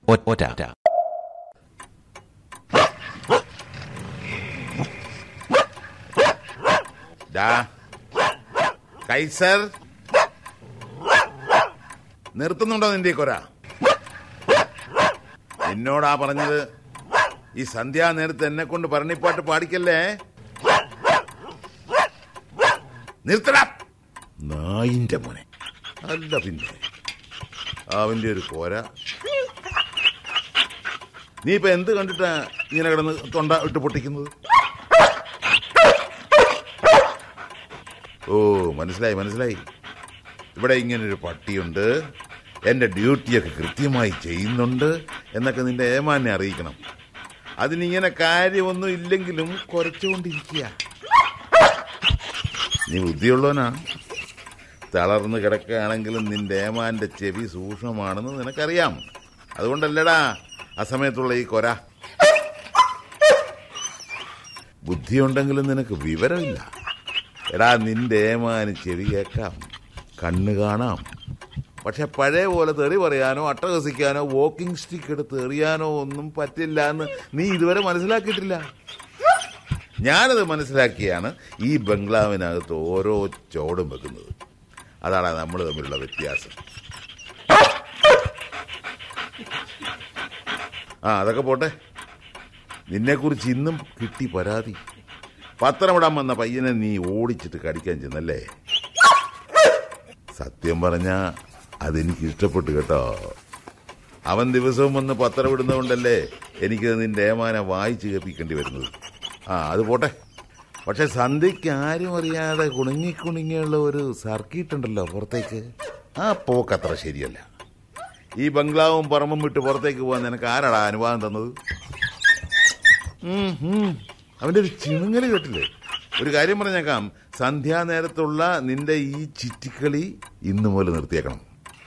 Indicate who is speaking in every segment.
Speaker 1: ഒറ്റ
Speaker 2: ഡാ കൈസർ നിർത്തുന്നുണ്ടോ നിന്റെ ഈ കൊര എന്നോടാ പറഞ്ഞത് ഈ സന്ധ്യാ നേരത്ത് എന്നെ കൊണ്ട് ഭരണിപ്പാട്ട് പാടിക്കല്ലേ നിർത്തടാ നായിന്റെ മോനെ അല്ല പിന്നെ അവന്റെ ഒരു കോര നീ ഇപ്പൊ എന്ത് കണ്ടിട്ടാ ഇങ്ങനെ കിടന്ന് തൊണ്ട ഇട്ട് പൊട്ടിക്കുന്നത് ഓ മനസ്സിലായി മനസ്സിലായി ഇവിടെ ഇങ്ങനൊരു പട്ടിയുണ്ട് എന്റെ ഡ്യൂട്ടിയൊക്കെ കൃത്യമായി ചെയ്യുന്നുണ്ട് എന്നൊക്കെ നിന്റെ ഏമാനെ അറിയിക്കണം അതിനിങ്ങനെ കാര്യമൊന്നും ഇല്ലെങ്കിലും കുറച്ചുകൊണ്ടിരിക്കുക നീ ബുദ്ധിയുള്ളവനാ തളർന്ന് കിടക്കുകയാണെങ്കിലും നിന്റെ ഏമാന്റെ ചെവി സൂക്ഷ്മമാണെന്ന് നിനക്കറിയാം അതുകൊണ്ടല്ലടാ അസമയത്തുള്ള ഈ കൊര ബുദ്ധിയുണ്ടെങ്കിലും നിനക്ക് വിവരമില്ല എടാ നിന്റെ ഏമാന് ചെവി കേൾക്കാം കണ്ണ് കാണാം പക്ഷെ പഴയ പോലെ തെറി പറയാനോ അട്ടഹസിക്കാനോ വോക്കിംഗ് സ്റ്റിക്ക് എടുത്ത് എറിയാനോ ഒന്നും പറ്റില്ല എന്ന് നീ ഇതുവരെ മനസ്സിലാക്കിയിട്ടില്ല ഞാനത് മനസ്സിലാക്കിയാണ് ഈ ബംഗ്ലാവിനകത്ത് ഓരോ ചോടും വെക്കുന്നത് അതാണ് നമ്മൾ തമ്മിലുള്ള വ്യത്യാസം ആ അതൊക്കെ പോട്ടെ നിന്നെക്കുറിച്ച് ഇന്നും കിട്ടി പരാതി പത്രമിടാൻ വന്ന പയ്യനെ നീ ഓടിച്ചിട്ട് കടിക്കാൻ ചെന്നല്ലേ സത്യം പറഞ്ഞ അതെനിക്ക് ഇഷ്ടപ്പെട്ടു കേട്ടോ അവൻ ദിവസവും വന്ന് പത്രം ഇടുന്നതുകൊണ്ടല്ലേ എനിക്ക് നിന്റെ ഏമാനെ വായിച്ച് കേൾപ്പിക്കേണ്ടി വരുന്നത് ആ അത് പോട്ടെ പക്ഷെ സന്ധ്യയ്ക്ക് ആരും അറിയാതെ കുണുങ്ങി കുണുങ്ങിയുള്ള ഒരു സർക്കിട്ട് ഉണ്ടല്ലോ പുറത്തേക്ക് ആ പോക്കത്ര ശരിയല്ല ഈ ബംഗ്ലാവും പറമ്പും വിട്ട് പുറത്തേക്ക് പോകാൻ നിനക്ക് ആരാടാ അനുവാദം തന്നത് ഉം, ഉം. അവന്റെ ഒരു ചിണുങ്ങല് കേട്ടില്ലേ ഒരു കാര്യം പറഞ്ഞേക്കാം സന്ധ്യാനേരത്തുള്ള നിന്റെ ഈ ചിറ്റിക്കളി ഇന്നു മുതൽ നിർത്തിയേക്കണം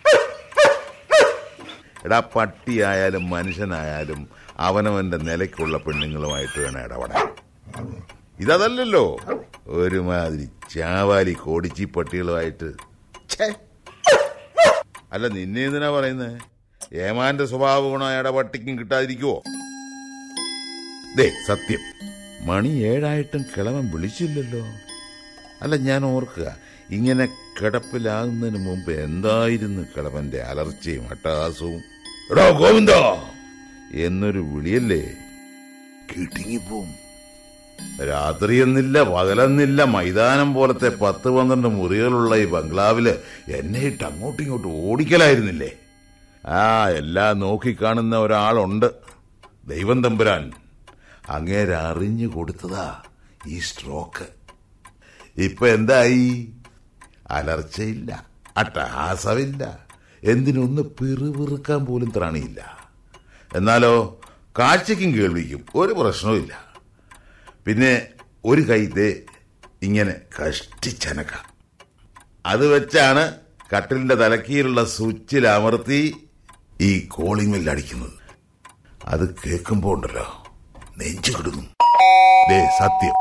Speaker 2: എടാ പട്ടിയായാലും മനുഷ്യനായാലും അവനവന്റെ നിലയ്ക്കുള്ള പെണ്ണുങ്ങളുമായിട്ട് വേണം ഇടപെടാൻ ഇതല്ലല്ലോ ഒരുമാതിരി ചാവാലി കോടിച്ചി പട്ടികളുമായിട്ട് ഛേ. അല്ല നിന്നെ എന്തിനാ പറയുന്നത് ഏമാന്റെ സ്വഭാവ ഗുണം അയാളുടെ പട്ടിക്കും കിട്ടാതിരിക്കുവോ ദേ സത്യം മണി ഏഴായിട്ടും കിളവൻ വിളിച്ചില്ലല്ലോ അല്ല ഞാൻ ഓർക്കുക ഇങ്ങനെ കിടപ്പിലാകുന്നതിന് മുമ്പ് എന്തായിരുന്നു കിളവന്റെ അലർച്ചയും അട്ടഹാസവും എടോ ഗോവിന്ദ എന്നൊരു വിളിയല്ലേ കിട്ടിങ്ങിപ്പോവും രാത്രിയെന്നില്ല പകലെന്നില്ല മൈതാനം പോലത്തെ പത്ത് പന്ത്രണ്ട് മുറികളുള്ള ഈ ബംഗ്ലാവില് എന്നെ ഇട്ട് അങ്ങോട്ടും ഇങ്ങോട്ടും ഓടിക്കലായിരുന്നില്ലേ ആ എല്ലാം നോക്കിക്കാണുന്ന ഒരാളുണ്ട് ദൈവം തമ്പുരാൻ അങ്ങേരെ അറിഞ്ഞു കൊടുത്തതാ ഈ സ്ട്രോക്ക് ഇപ്പൊ എന്തായി അലർച്ചയില്ല അട്ടഹാസമില്ല എന്തിനൊന്ന് പിറുപിറുക്കാൻ പോലും ത്രാണിയില്ല എന്നാലോ കാഴ്ചയ്ക്കും കേൾവിക്കും ഒരു പ്രശ്നവുമില്ല പിന്നെ ഒരു കൈത്തെ ഇങ്ങനെ കഷ്ടിച്ചനക്ക അത് വെച്ചാണ് കട്ടിലിന്റെ തലക്കീലുള്ള സ്വിച്ചിൽ അമർത്തി ഈ കോളിംഗ് ബെല്ല് അടിക്കുന്നത് അത് കേൾക്കുമ്പോ ഉണ്ടല്ലോ നെഞ്ചു കിടുന്നു ദേ സത്യം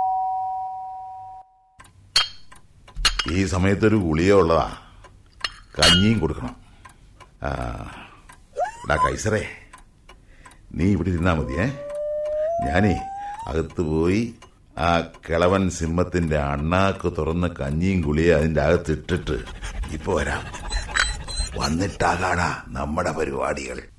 Speaker 2: ഈ സമയത്തൊരു ഗുളിക ഉള്ളതാ കഞ്ഞിയും കൊടുക്കണം ആ എടാ കൈസറേ നീ ഇവിടെ ഇരുന്നാ മതിയേ ഞാനേ അകത്ത് പോയി ആ കിളവൻ സിംഹത്തിന്റെ അണ്ണാക്ക് തുറന്ന് കഞ്ഞിയും ഗുളിയെ അതിന്റെ അകത്ത് ഇട്ടിട്ട് ഇപ്പൊ വരാം വന്നിട്ടാകാടാ നമ്മുടെ പരിപാടികൾ